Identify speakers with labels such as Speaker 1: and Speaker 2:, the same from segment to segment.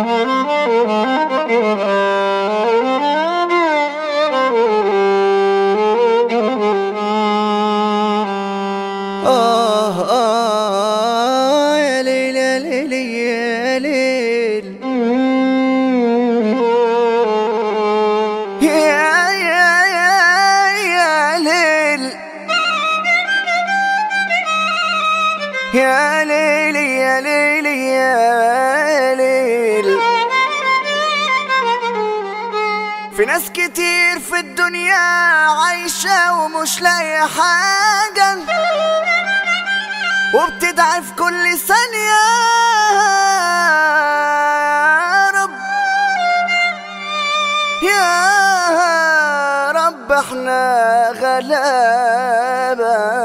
Speaker 1: آه آه يا ليل يا ليل يا ليل يا يا يا يا ليل يا ليل يا ليل يا ليل في ناس كتير في الدنيا عايشة ومش لاقية حاجة وبتدعي في كل ثانية يا رب يا رب احنا غلابة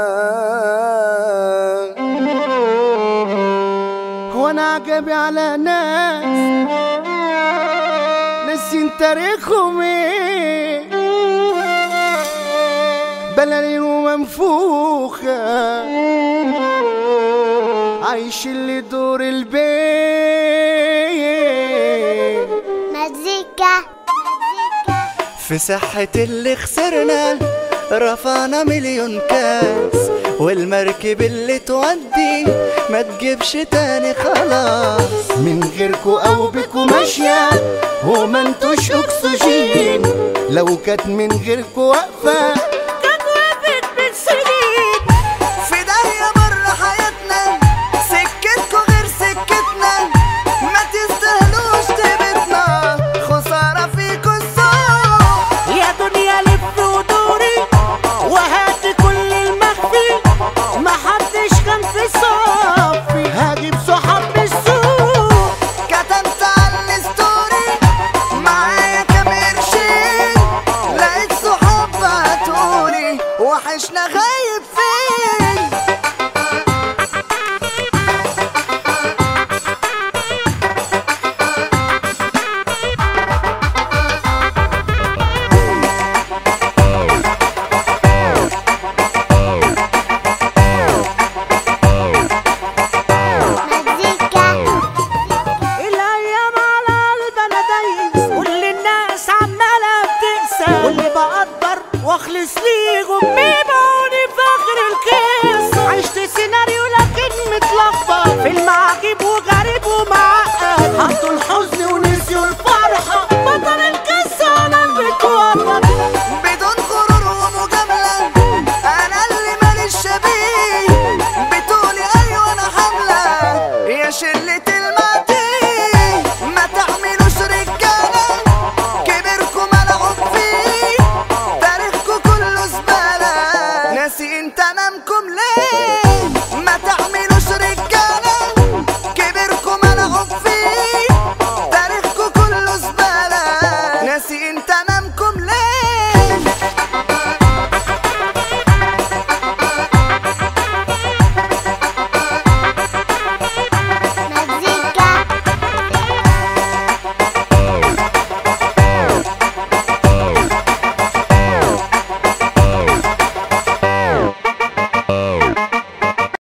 Speaker 1: هو انا عجبي على ناس ناسين تاريخهم ايه بلالين ومنفوخة عايش اللي دور البيت
Speaker 2: مزيكا
Speaker 1: في صحة اللي خسرنا رفعنا مليون كاس والمركب اللي تودي ما تجيبش تاني خلاص من غيركو او بكو ماشية وما انتوش اكسجين لو كانت من غيركو واقفة
Speaker 2: كانت وقفت من سنين
Speaker 1: في داهية بره حياتنا سكتكو غير سكتنا ما تستاهلوش تبتنا خسارة فيكو السوق
Speaker 2: يا دنيا لف ودوري وهات كل المخفي ما حدش كان في صفي هجيب صحاب من السوق
Speaker 1: كتبت على الستوري معايا كام قرشين لقيت صحاب بعتولي وحشنا غايب فين
Speaker 2: الايام على قلب انا دايس كل الناس عماله بتنسى واللي بقدر واخلص ليهم مين